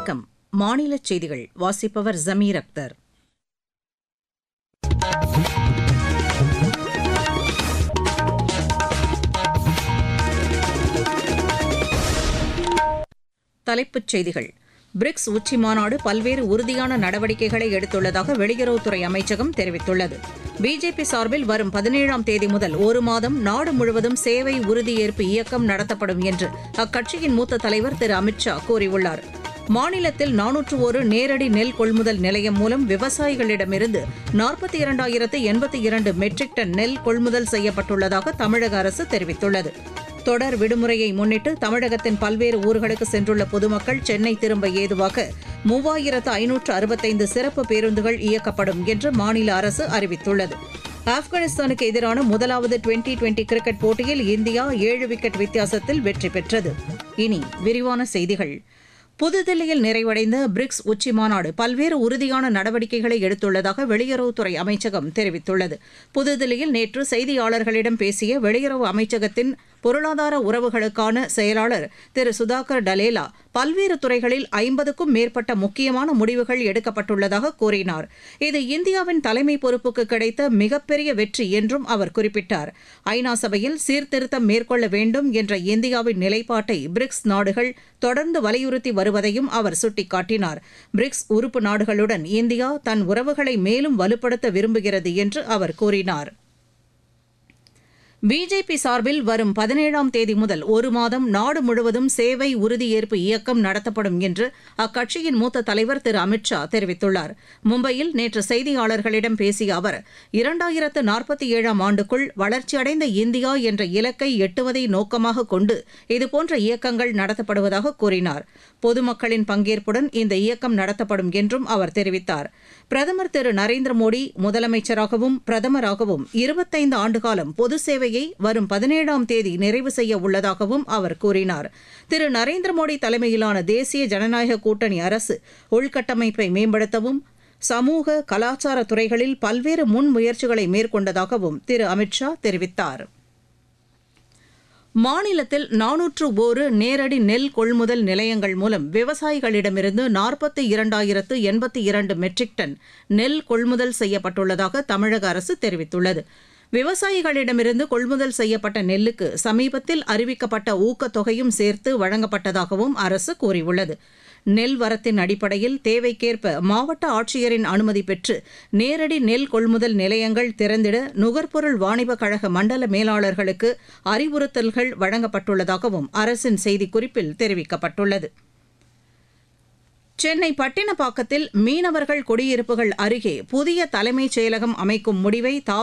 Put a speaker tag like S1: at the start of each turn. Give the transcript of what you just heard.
S1: வணக்கம் மாநிலச் செய்திகள் வாசிப்பவர் ஜமீர் அக்தர் தலைப்புச் செய்திகள் பிரிக்ஸ் உச்சி மாநாடு பல்வேறு உறுதியான நடவடிக்கைகளை எடுத்துள்ளதாக வெளியுறவுத்துறை அமைச்சகம் தெரிவித்துள்ளது பிஜேபி சார்பில் வரும் பதினேழாம் தேதி முதல் ஒரு மாதம் நாடு முழுவதும் சேவை உறுதியேற்பு இயக்கம் நடத்தப்படும் என்று அக்கட்சியின் மூத்த தலைவர் திரு அமித் ஷா கூறியுள்ளார் மாநிலத்தில் நானூற்று ஒரு நேரடி நெல் கொள்முதல் நிலையம் மூலம் விவசாயிகளிடமிருந்து நாற்பத்தி இரண்டாயிரத்து எண்பத்தி இரண்டு மெட்ரிக் டன் நெல் கொள்முதல் செய்யப்பட்டுள்ளதாக தமிழக அரசு தெரிவித்துள்ளது தொடர் விடுமுறையை முன்னிட்டு தமிழகத்தின் பல்வேறு ஊர்களுக்கு சென்றுள்ள பொதுமக்கள் சென்னை திரும்ப ஏதுவாக மூவாயிரத்து ஐநூற்று அறுபத்தைந்து சிறப்பு பேருந்துகள் இயக்கப்படும் என்று மாநில அரசு அறிவித்துள்ளது ஆப்கானிஸ்தானுக்கு எதிரான முதலாவது டுவெண்டி டுவெண்டி கிரிக்கெட் போட்டியில் இந்தியா ஏழு விக்கெட் வித்தியாசத்தில் வெற்றி பெற்றது இனி விரிவான செய்திகள் புதுதில்லியில் நிறைவடைந்த பிரிக்ஸ் உச்சி மாநாடு பல்வேறு உறுதியான நடவடிக்கைகளை எடுத்துள்ளதாக வெளியுறவுத்துறை அமைச்சகம் தெரிவித்துள்ளது புதுதில்லியில் நேற்று செய்தியாளர்களிடம் பேசிய வெளியுறவு அமைச்சகத்தின் பொருளாதார உறவுகளுக்கான செயலாளர் திரு சுதாகர் டலேலா பல்வேறு துறைகளில் ஐம்பதுக்கும் மேற்பட்ட முக்கியமான முடிவுகள் எடுக்கப்பட்டுள்ளதாக கூறினார் இது இந்தியாவின் தலைமை பொறுப்புக்கு கிடைத்த மிகப்பெரிய வெற்றி என்றும் அவர் குறிப்பிட்டார் ஐநா சபையில் சீர்திருத்தம் மேற்கொள்ள வேண்டும் என்ற இந்தியாவின் நிலைப்பாட்டை பிரிக்ஸ் நாடுகள் தொடர்ந்து வலியுறுத்தி வருவதையும் அவர் சுட்டிக்காட்டினார் பிரிக்ஸ் உறுப்பு நாடுகளுடன் இந்தியா தன் உறவுகளை மேலும் வலுப்படுத்த விரும்புகிறது என்று அவர் கூறினார் பிஜேபி சார்பில் வரும் பதினேழாம் தேதி முதல் ஒரு மாதம் நாடு முழுவதும் சேவை உறுதியேற்பு இயக்கம் நடத்தப்படும் என்று அக்கட்சியின் மூத்த தலைவர் திரு அமித் ஷா தெரிவித்துள்ளார் மும்பையில் நேற்று செய்தியாளர்களிடம் பேசிய அவர் இரண்டாயிரத்து நாற்பத்தி ஏழாம் ஆண்டுக்குள் வளர்ச்சியடைந்த இந்தியா என்ற இலக்கை எட்டுவதை நோக்கமாக கொண்டு இதுபோன்ற இயக்கங்கள் நடத்தப்படுவதாக கூறினார் பொதுமக்களின் பங்கேற்புடன் இந்த இயக்கம் நடத்தப்படும் என்றும் அவர் தெரிவித்தார் பிரதமர் திரு நரேந்திர மோடி முதலமைச்சராகவும் பிரதமராகவும் இருபத்தைந்து ஆண்டுகாலம் பொது சேவையை வரும் பதினேழாம் தேதி நிறைவு செய்ய உள்ளதாகவும் அவர் கூறினார் திரு நரேந்திர மோடி தலைமையிலான தேசிய ஜனநாயக கூட்டணி அரசு உள்கட்டமைப்பை மேம்படுத்தவும் சமூக கலாச்சார துறைகளில் பல்வேறு முன்முயற்சிகளை மேற்கொண்டதாகவும் திரு அமித் ஷா தெரிவித்தார் மாநிலத்தில் நானூற்று ஒரு நேரடி நெல் கொள்முதல் நிலையங்கள் மூலம் விவசாயிகளிடமிருந்து நாற்பத்தி இரண்டாயிரத்து எண்பத்தி இரண்டு மெட்ரிக் டன் நெல் கொள்முதல் செய்யப்பட்டுள்ளதாக தமிழக அரசு தெரிவித்துள்ளது விவசாயிகளிடமிருந்து கொள்முதல் செய்யப்பட்ட நெல்லுக்கு சமீபத்தில் அறிவிக்கப்பட்ட ஊக்கத்தொகையும் சேர்த்து வழங்கப்பட்டதாகவும் அரசு கூறியுள்ளது நெல் வரத்தின் அடிப்படையில் தேவைக்கேற்ப மாவட்ட ஆட்சியரின் அனுமதி பெற்று நேரடி நெல் கொள்முதல் நிலையங்கள் திறந்திட நுகர்பொருள் வாணிப கழக மண்டல மேலாளர்களுக்கு அறிவுறுத்தல்கள் வழங்கப்பட்டுள்ளதாகவும் அரசின் செய்திக்குறிப்பில் தெரிவிக்கப்பட்டுள்ளது சென்னை பட்டினப்பாக்கத்தில் மீனவர்கள் குடியிருப்புகள் அருகே புதிய தலைமைச் செயலகம் அமைக்கும் முடிவை